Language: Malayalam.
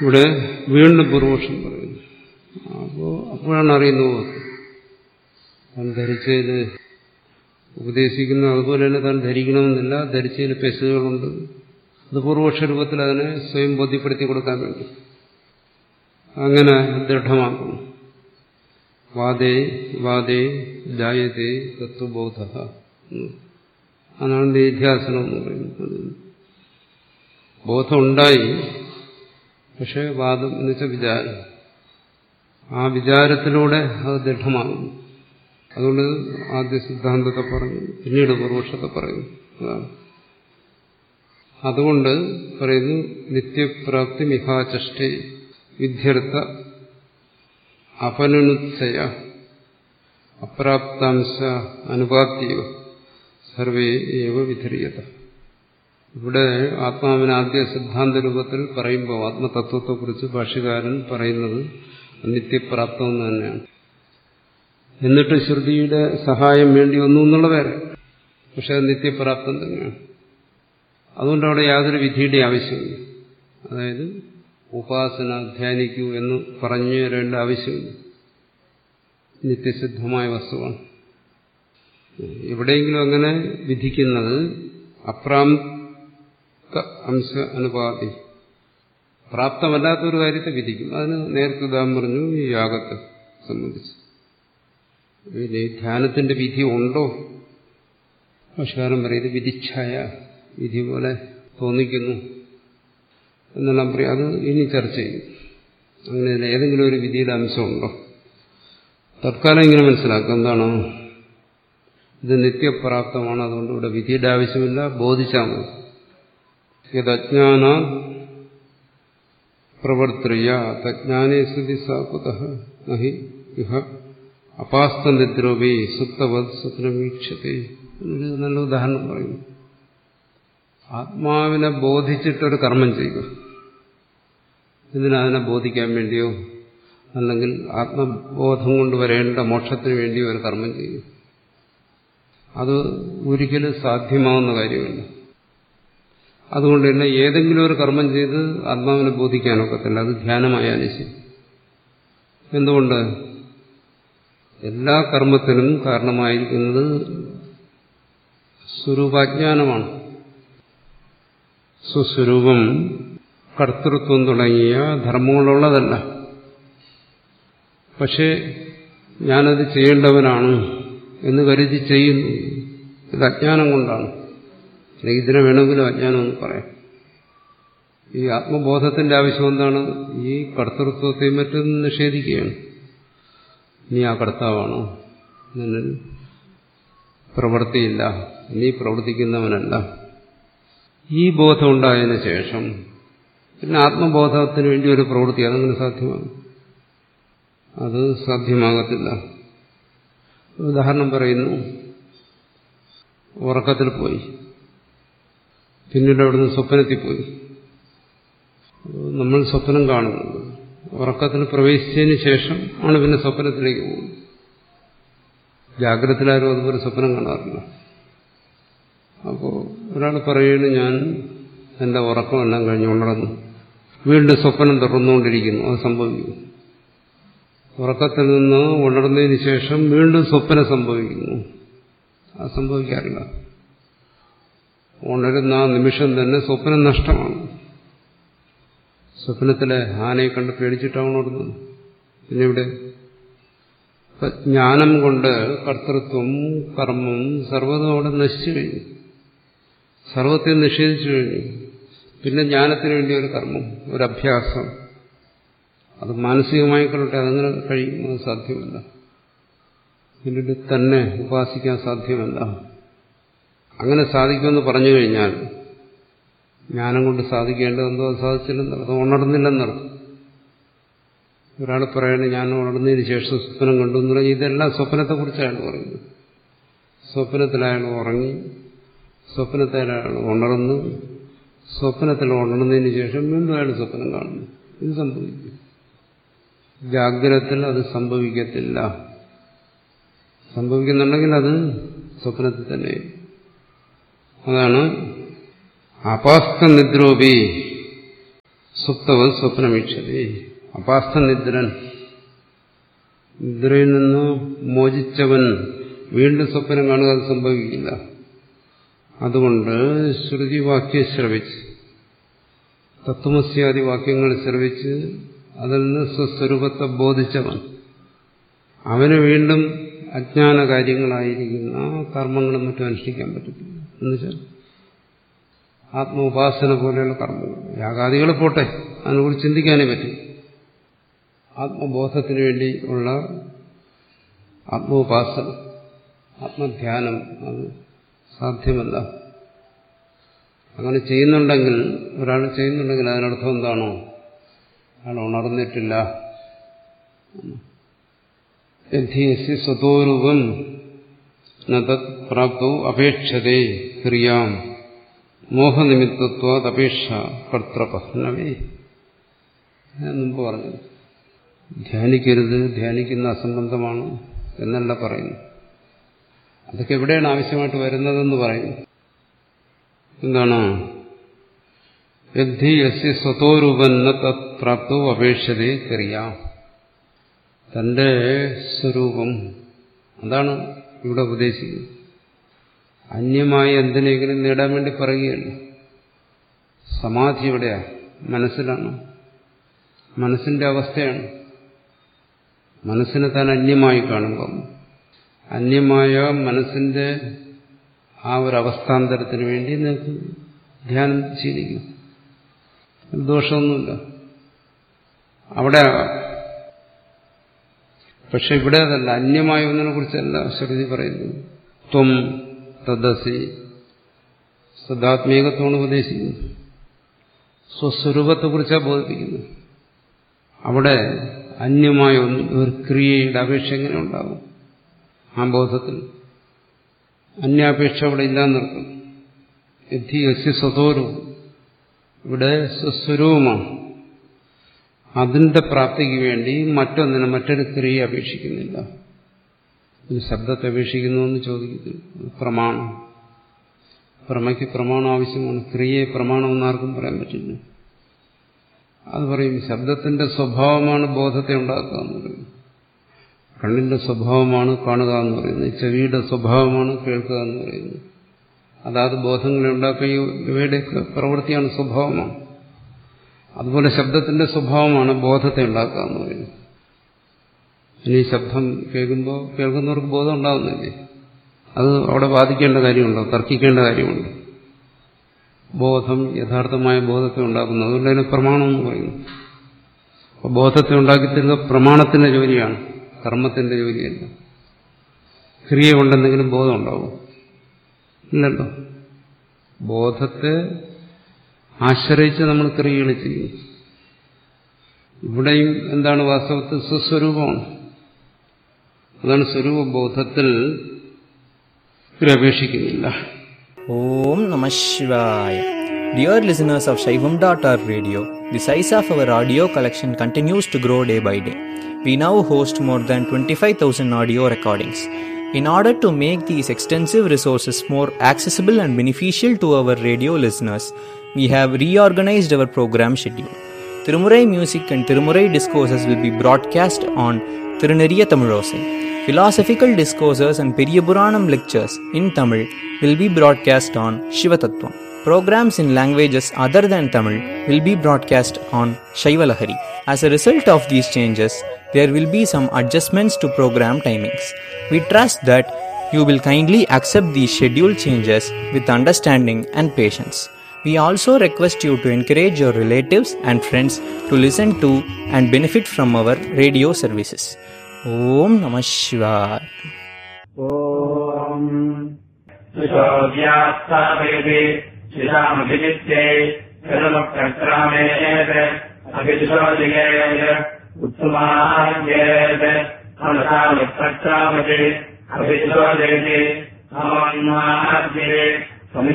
ഇവിടെ വീണ്ടും പൂർവക്ഷം പറയുന്നു അപ്പോൾ അപ്പോഴാണ് അറിയുന്നത് താൻ ധരിച്ചതിൽ ഉപദേശിക്കുന്നത് അതുപോലെ തന്നെ താൻ ധരിക്കണമെന്നില്ല ധരിച്ചതിൽ പെശകുകളുണ്ട് അത് പൂർവക്ഷ രൂപത്തിൽ അതിനെ സ്വയം ബോധ്യപ്പെടുത്തി കൊടുക്കാൻ വേണ്ടി അങ്ങനെ ദൃഢമാക്കുന്നു വാദേ വാദേ ജായതേ തത്വബോധ അതാണ് നിധ്യാസനം എന്ന് പറയുന്നത് ബോധം ഉണ്ടായി പക്ഷെ വാദം എന്ന് വെച്ചാൽ വിചാരം ആ വിചാരത്തിലൂടെ അത് ദൃഢമാകുന്നു അതുകൊണ്ട് ആദ്യ സിദ്ധാന്തത്തെ പറഞ്ഞു പിന്നീട് പൂർവക്ഷത്തെ പറയുന്നു അതാണ് അതുകൊണ്ട് പറയുന്നു നിത്യപ്രാപ്തി മിഹാചഷ്ടേ വിദ്യർത്ഥ അപനുനുത്സയ അപ്രാപ്താംശ അനുപാത്യവ സർവേ ഏവ വിധരീയത ഇവിടെ ആത്മാവിന് ആദ്യ സിദ്ധാന്ത രൂപത്തിൽ പറയുമ്പോൾ ആത്മതത്വത്തെക്കുറിച്ച് ഭാഷ്യകാരൻ പറയുന്നത് നിത്യപ്രാപ്തം എന്ന് തന്നെയാണ് എന്നിട്ട് ശ്രുതിയുടെ സഹായം വേണ്ടി വന്നു എന്നുള്ള വേറെ പക്ഷെ അത് നിത്യപ്രാപ്തം തന്നെയാണ് അതുകൊണ്ട് അവിടെ യാതൊരു വിധിയുടെ ആവശ്യമില്ല അതായത് ഉപാസന ധ്യാനിക്കൂ എന്ന് പറഞ്ഞു തരേണ്ട ആവശ്യമില്ല നിത്യസിദ്ധമായ വസ്തുവാണ് എവിടെയെങ്കിലും അങ്ങനെ വിധിക്കുന്നത് അപ്രാപ്ത അംശ അനുപാതി പ്രാപ്തമല്ലാത്ത ഒരു കാര്യത്തെ വിധിക്കും അതിന് നേരത്തെ ഉദാഹരണം പറഞ്ഞു ഈ യാഗത്തെ സംബന്ധിച്ച് ഈ ധ്യാനത്തിന്റെ വിധി ഉണ്ടോ ഭാഷകാരൻ പറയുന്നത് വിധിച്ഛായ വിധി പോലെ തോന്നിക്കുന്നു എന്നെല്ലാം പറയും അത് ഇനി ചർച്ച ചെയ്യും അങ്ങനെ ഏതെങ്കിലും ഒരു വിധിയുടെ അംശമുണ്ടോ തൽക്കാലം ഇങ്ങനെ മനസ്സിലാക്കുക എന്താണ് ഇത് നിത്യപ്രാപ്തമാണ് അതുകൊണ്ട് ഇവിടെ വിധിയുടെ ആവശ്യമില്ല ബോധിച്ചാൽ മതി യജ്ഞാന പ്രവർത്തയ തജ്ഞാനേ സ്ഥിതി സാകുത നഹി ഇഹ അപാസ്തനിദ്രോപി സുപ്തവത് സ്വപ്നമീക്ഷത്തെ എന്നൊരു നല്ല ഉദാഹരണം പറയുന്നു ആത്മാവിനെ ബോധിച്ചിട്ടൊരു കർമ്മം ചെയ്യുക ഇതിനതിനെ ബോധിക്കാൻ വേണ്ടിയോ അല്ലെങ്കിൽ ആത്മബോധം കൊണ്ട് വരേണ്ട മോക്ഷത്തിന് വേണ്ടിയോ ഒരു കർമ്മം ചെയ്യും അത് ഒരിക്കലും സാധ്യമാവുന്ന കാര്യമല്ല അതുകൊണ്ട് തന്നെ ഏതെങ്കിലും ഒരു കർമ്മം ചെയ്ത് ആത്മാവിനെ ബോധിക്കാനൊക്കത്തില്ല അത് ധ്യാനമായാലും ശരി എന്തുകൊണ്ട് എല്ലാ കർമ്മത്തിനും കാരണമായിരിക്കുന്നത് സ്വരൂപാജ്ഞാനമാണ് സ്വസ്വരൂപം കർത്തൃത്വം തുടങ്ങിയ ധർമ്മങ്ങളുള്ളതല്ല പക്ഷേ ഞാനത് ചെയ്യേണ്ടവനാണ് എന്ന് കരുതി ചെയ്യുന്നു ഇത് അജ്ഞാനം കൊണ്ടാണ് അല്ലെങ്കിൽ ഇതിനെ വേണമെങ്കിലും അജ്ഞാനം എന്ന് പറയാം ഈ ആത്മബോധത്തിന്റെ ആവശ്യം എന്താണ് ഈ കർത്തൃത്വത്തെയും മറ്റും നിഷേധിക്കുകയാണ് നീ ആ കർത്താവാണോ നിന്നിൽ പ്രവൃത്തിയില്ല നീ പ്രവർത്തിക്കുന്നവനല്ല ഈ ബോധം ഉണ്ടായതിനു ശേഷം പിന്നെ ആത്മബോധത്തിന് വേണ്ടി ഒരു പ്രവൃത്തി അതങ്ങനെ സാധ്യമാകും അത് സാധ്യമാകത്തില്ല ഉദാഹരണം പറയുന്നു ഉറക്കത്തിൽ പോയി പിന്നീട് അവിടുന്ന് സ്വപ്നത്തിൽ പോയി നമ്മൾ സ്വപ്നം കാണുന്നത് ഉറക്കത്തിൽ പ്രവേശിച്ചതിന് ശേഷം ആണ് പിന്നെ സ്വപ്നത്തിലേക്ക് പോകുന്നത് ജാഗ്രതയിലാരും അതുപോലെ സ്വപ്നം കാണാറില്ല അപ്പോൾ ഒരാൾ പറയുന്നു ഞാൻ എൻ്റെ ഉറക്കമെല്ലാം കഴിഞ്ഞ് ഉണർന്നു വീണ്ടും സ്വപ്നം തുടർന്നുകൊണ്ടിരിക്കുന്നു അത് സംഭവിക്കുന്നു ഉറക്കത്തിൽ നിന്ന് ഉണർന്നതിന് ശേഷം വീണ്ടും സ്വപ്നം സംഭവിക്കുന്നു അത് സംഭവിക്കാറില്ല ഉണരുന്ന ആ നിമിഷം തന്നെ സ്വപ്നം നഷ്ടമാണ് സ്വപ്നത്തിലെ ആനയെ കണ്ട് പേടിച്ചിട്ടാണ് ഉണർന്നത് പിന്നെ ഇവിടെ ജ്ഞാനം കൊണ്ട് കർത്തൃത്വം കർമ്മം സർവ്വതും അവിടെ നശിച്ചു കഴിഞ്ഞു സർവത്തെ നിഷേധിച്ചു കഴിഞ്ഞു പിന്നെ ജ്ഞാനത്തിന് വേണ്ടി ഒരു കർമ്മം ഒരു അഭ്യാസം അത് മാനസികമായി കൊള്ളട്ടെ അതങ്ങനെ കഴിയും അത് സാധ്യമല്ല പിന്നീട് തന്നെ ഉപാസിക്കാൻ സാധ്യമല്ല അങ്ങനെ സാധിക്കുമെന്ന് പറഞ്ഞു കഴിഞ്ഞാൽ ജ്ഞാനം കൊണ്ട് സാധിക്കേണ്ടതെന്തോ അത് സാധിച്ചില്ലെന്നർത്ഥം ഉണർന്നില്ലെന്നർത്ഥം ഒരാൾ പറയണേ ഞാൻ ഉണർന്നതിന് ശേഷം സ്വപ്നം കണ്ടു എന്ന് പറഞ്ഞാൽ ഇതെല്ലാം സ്വപ്നത്തെക്കുറിച്ചാണ് പറയുന്നത് സ്വപ്നത്തിലയാൾ ഉറങ്ങി സ്വപ്നത്തിലയാൾ ഉണർന്നു സ്വപ്നത്തിൽ ഉണർന്നതിന് ശേഷം വീണ്ടും അയാൾ സ്വപ്നം കാണുന്നു ഇത് സംഭവിക്കും ജാഗ്രതത്തിൽ അത് സംഭവിക്കത്തില്ല സംഭവിക്കുന്നുണ്ടെങ്കിൽ അത് സ്വപ്നത്തിൽ തന്നെ അതാണ് അപാസ്ത നിദ്രോപി സുപ്തവൻ സ്വപ്നമീക്ഷതി അപാസ്ഥനിദ്രൻ നിദ്രയിൽ നിന്ന് മോചിച്ചവൻ വീണ്ടും സ്വപ്നം കാണുക അത് സംഭവിക്കില്ല അതുകൊണ്ട് ശ്രുതിവാക്യം ശ്രവിച്ച് തത്വമസ്യാദി വാക്യങ്ങൾ ശ്രവിച്ച് അതിൽ നിന്ന് സ്വസ്വരൂപത്തെ ബോധിച്ചവൻ അവന് വീണ്ടും അജ്ഞാന കാര്യങ്ങളായിരിക്കുന്ന കർമ്മങ്ങളും മറ്റും അനുഷ്ഠിക്കാൻ പറ്റത്തില്ല എന്നുവെച്ചാൽ ആത്മോപാസന പോലെയുള്ള കർമ്മങ്ങൾ യാഗാദികൾ പോട്ടെ അതിനെക്കുറിച്ച് ചിന്തിക്കാനേ പറ്റും ആത്മബോധത്തിന് വേണ്ടി ഉള്ള ആത്മോപാസന ആത്മധ്യാനം അത് സാധ്യമല്ല അങ്ങനെ ചെയ്യുന്നുണ്ടെങ്കിൽ ഒരാൾ ചെയ്യുന്നുണ്ടെങ്കിൽ അതിനർത്ഥം എന്താണോ അയാൾ ഉണർന്നിട്ടില്ല യഥീയസി സ്വതോരൂപം തത് പ്രാപ്തവും അപേക്ഷതേ ക്രിയാം മോഹനിമിത്തത്വാത് അപേക്ഷ കർത്തൃപഹ്നവേ ഞാൻ മുമ്പ് പറഞ്ഞു ധ്യാനിക്കരുത് ധ്യാനിക്കുന്ന അസംബന്ധമാണ് എന്നല്ല പറയുന്നു അതൊക്കെ എവിടെയാണ് ആവശ്യമായിട്ട് വരുന്നതെന്ന് പറയുന്നു എന്താണ് യദ്ധി യസ്യ സ്വതോരൂപന്ന തത് പ്രാപ്തവും അപേക്ഷതേ ക്രിയാം തന്റെ സ്വരൂപം അതാണ് ഇവിടെ ഉപദേശിക്കുന്നത് അന്യമായി എന്തിനെങ്കിലും നേടാൻ വേണ്ടി പറയുകയല്ല സമാധി എവിടെയാ മനസ്സിലാണ് മനസ്സിന്റെ അവസ്ഥയാണ് മനസ്സിനെ താൻ അന്യമായി കാണുമ്പം അന്യമായ മനസ്സിന്റെ ആ ഒരു അവസ്ഥാന്തരത്തിന് വേണ്ടി നിങ്ങൾക്ക് ധ്യാനം ശീലിക്കും ദോഷമൊന്നുമില്ല അവിടെ പക്ഷെ ഇവിടെ അതല്ല അന്യമായ ഒന്നിനെ കുറിച്ചല്ല ശ്രുതി പറയുന്നത് ത്വം തദ്സി സദാത്മീകത്വമാണ് ഉപദേശിക്കുന്നു സ്വസ്വരൂപത്തെക്കുറിച്ചാണ് ബോധിപ്പിക്കുന്നത് അവിടെ അന്യമായ ഒന്ന് ഒരു ക്രിയയുടെ അപേക്ഷ എങ്ങനെ ഉണ്ടാകും ആ ബോധത്തിൽ അന്യാപേക്ഷ അവിടെ ഇല്ലാന്ന് നിർത്തും യഥി യസ്യ സ്വതോരൂപം ഇവിടെ സ്വസ്വരൂപമാണ് അതിന്റെ പ്രാപ്തിക്ക് വേണ്ടി മറ്റൊന്നിനെ മറ്റൊരു ക്രിയ അപേക്ഷിക്കുന്നില്ല ശബ്ദത്തെ അപേക്ഷിക്കുന്നു എന്ന് ചോദിക്കുന്നു പ്രമാണം പ്രമയ്ക്ക് പ്രമാണം ആവശ്യമാണ് ക്രിയയെ പ്രമാണമെന്ന് ആർക്കും പറയാൻ പറ്റില്ല അത് പറയും ശബ്ദത്തിന്റെ സ്വഭാവമാണ് ബോധത്തെ ഉണ്ടാക്കുക എന്ന് പറയുന്നത് കണ്ണിന്റെ സ്വഭാവമാണ് കാണുക എന്ന് പറയുന്നത് ചെവിയുടെ സ്വഭാവമാണ് കേൾക്കുക എന്ന് പറയുന്നത് അതാത് ബോധങ്ങളെ ഉണ്ടാക്കുകയും ഇവയുടെയൊക്കെ പ്രവൃത്തിയാണ് സ്വഭാവമാണ് അതുപോലെ ശബ്ദത്തിന്റെ സ്വഭാവമാണ് ബോധത്തെ ഉണ്ടാക്കുക എന്ന് പറയുന്നത് ഇനി ശബ്ദം കേൾക്കുമ്പോൾ കേൾക്കുന്നവർക്ക് ബോധം ഉണ്ടാകുന്നില്ലേ അത് അവിടെ ബാധിക്കേണ്ട കാര്യമുണ്ടോ തർക്കിക്കേണ്ട കാര്യമുണ്ടോ ബോധം യഥാർത്ഥമായ ബോധത്തെ ഉണ്ടാക്കുന്നു അതുകൊണ്ട് അതിന് പ്രമാണം എന്ന് പറയുന്നു അപ്പോൾ ബോധത്തെ ഉണ്ടാക്കിത്തരുക പ്രമാണത്തിന്റെ ജോലിയാണ് കർമ്മത്തിന്റെ ജോലിയല്ല ക്രിയ കൊണ്ടെന്തെങ്കിലും ബോധം ഉണ്ടാവും ഇല്ലല്ലോ ബോധത്തെ ആശ്രയിച്ച് നമ്മൾ ക്രിയകൾ ചെയ്യും ഇവിടെയും എന്താണ് വാസ്തവത്തിൽ സ്വസ്വരൂപമാണ് അതാണ് സ്വരൂപബോധത്തിൽ അപേക്ഷിക്കുന്നില്ല Om Namah Shivaya. Dear listeners of Shaivam.org radio, the size of our audio collection continues to grow day by day. We now host more than 25,000 audio recordings. In order to make these extensive resources more accessible and beneficial to our radio listeners, we have reorganized our program schedule. Tirumurai music and Tirumurai discourses will be broadcast on Tiruneriya Tamilosai. Philosophical discourses and Periyapuranam lectures in Tamil will be broadcast on Shivatattvam. Programs in languages other than Tamil will be broadcast on Shaivalahari. As a result of these changes, there will be some adjustments to program timings. We trust that you will kindly accept these schedule changes with understanding and patience. We also request you to encourage your relatives and friends to listen to and benefit from our radio services. Om Namah Shivaya. Om सुशोभ्यास्थापयति शिलामभिजित्यै कलमप्रक्रामेत् अभिशोदिगेत् उत्तमाद्येत् मनसामप्रक्रामति अभिशोदयति अमन्वाद्ये